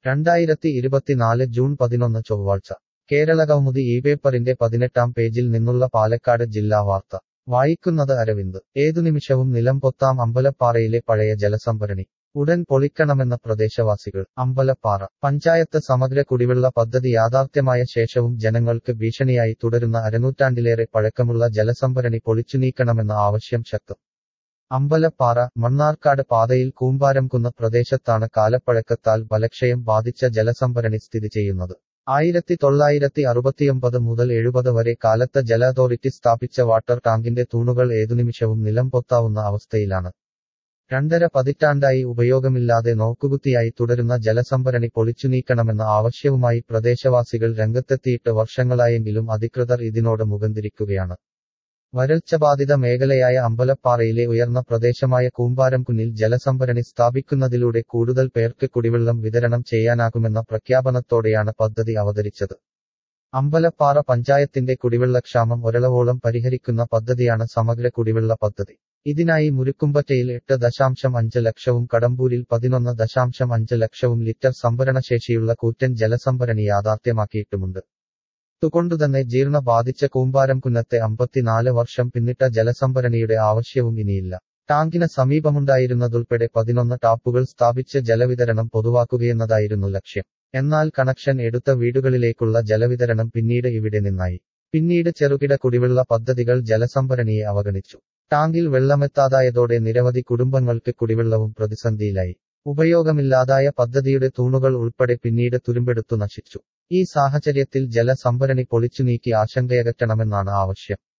രണ്ടായിരത്തി ഇരുപത്തിനാല് ജൂൺ പതിനൊന്ന് ചൊവ്വാഴ്ച കേരളകൗമുദി ഈ പേപ്പറിന്റെ പതിനെട്ടാം പേജിൽ നിന്നുള്ള പാലക്കാട് ജില്ലാ വാർത്ത വായിക്കുന്നത് അരവിന്ദ് ഏതു നിമിഷവും നിലംപൊത്താം അമ്പലപ്പാറയിലെ പഴയ ജലസംഭരണി ഉടൻ പൊളിക്കണമെന്ന പ്രദേശവാസികൾ അമ്പലപ്പാറ പഞ്ചായത്ത് സമഗ്ര കുടിവെള്ള പദ്ധതി യാഥാർത്ഥ്യമായ ശേഷവും ജനങ്ങൾക്ക് ഭീഷണിയായി തുടരുന്ന അരനൂറ്റാണ്ടിലേറെ പഴക്കമുള്ള ജലസംഭരണി പൊളിച്ചുനീക്കണമെന്ന ആവശ്യം ശക്തം അമ്പലപ്പാറ മണ്ണാർക്കാട് പാതയിൽ കൂമ്പാരംകുന്ന പ്രദേശത്താണ് കാലപ്പഴക്കത്താൽ ബലക്ഷയം ബാധിച്ച ജലസംഭരണി സ്ഥിതി ചെയ്യുന്നത് ആയിരത്തി തൊള്ളായിരത്തി അറുപത്തിയൊമ്പത് മുതൽ എഴുപത് വരെ കാലത്ത് ജല അതോറിറ്റി സ്ഥാപിച്ച വാട്ടർ ടാങ്കിന്റെ തൂണുകൾ ഏതുനിമിഷവും നിലംപൊത്താവുന്ന അവസ്ഥയിലാണ് രണ്ടര പതിറ്റാണ്ടായി ഉപയോഗമില്ലാതെ നോക്കുകുത്തിയായി തുടരുന്ന ജലസംഭരണി പൊളിച്ചുനീക്കണമെന്ന ആവശ്യവുമായി പ്രദേശവാസികൾ രംഗത്തെത്തിയിട്ട് വർഷങ്ങളായെങ്കിലും അധികൃതർ ഇതിനോട് മുഖംതിരിക്കുകയാണ് വരൾച്ചബാധിത മേഖലയായ അമ്പലപ്പാറയിലെ ഉയർന്ന പ്രദേശമായ കൂമ്പാരംകുന്നിൽ ജലസംഭരണി സ്ഥാപിക്കുന്നതിലൂടെ കൂടുതൽ പേർക്ക് കുടിവെള്ളം വിതരണം ചെയ്യാനാകുമെന്ന പ്രഖ്യാപനത്തോടെയാണ് പദ്ധതി അവതരിച്ചത് അമ്പലപ്പാറ പഞ്ചായത്തിന്റെ കുടിവെള്ളക്ഷാമം ഒരളവോളം പരിഹരിക്കുന്ന പദ്ധതിയാണ് സമഗ്ര കുടിവെള്ള പദ്ധതി ഇതിനായി മുരുക്കുമ്പറ്റയിൽ എട്ട് ദശാംശം അഞ്ച് ലക്ഷവും കടമ്പൂരിൽ പതിനൊന്ന് ദശാംശം അഞ്ച് ലക്ഷവും ലിറ്റർ സംഭരണശേഷിയുള്ള കൂറ്റൻ ജലസംഭരണി യാഥാർത്ഥ്യമാക്കിയിട്ടുമുണ്ട് അതുകൊണ്ടുതന്നെ ജീർണ ബാധിച്ച കൂമ്പാരം കുന്നത്തെ അമ്പത്തിനാല് വർഷം പിന്നിട്ട ജലസംഭരണിയുടെ ആവശ്യവും ഇനിയില്ല ടാങ്കിന് സമീപമുണ്ടായിരുന്നതുൾപ്പെടെ പതിനൊന്ന് ടാപ്പുകൾ സ്ഥാപിച്ച് ജലവിതരണം പൊതുവാക്കുകയെന്നതായിരുന്നു ലക്ഷ്യം എന്നാൽ കണക്ഷൻ എടുത്ത വീടുകളിലേക്കുള്ള ജലവിതരണം പിന്നീട് ഇവിടെ നിന്നായി പിന്നീട് ചെറുകിട കുടിവെള്ള പദ്ധതികൾ ജലസംഭരണിയെ അവഗണിച്ചു ടാങ്കിൽ വെള്ളമെത്താതായതോടെ നിരവധി കുടുംബങ്ങൾക്ക് കുടിവെള്ളവും പ്രതിസന്ധിയിലായി ഉപയോഗമില്ലാതായ പദ്ധതിയുടെ തൂണുകൾ ഉൾപ്പെടെ പിന്നീട് തുരുമ്പെടുത്തു നശിച്ചു ഈ സാഹചര്യത്തിൽ ജലസംഭരണി പൊളിച്ചു നീക്കി ആശങ്കയകറ്റണമെന്നാണ് ആവശ്യം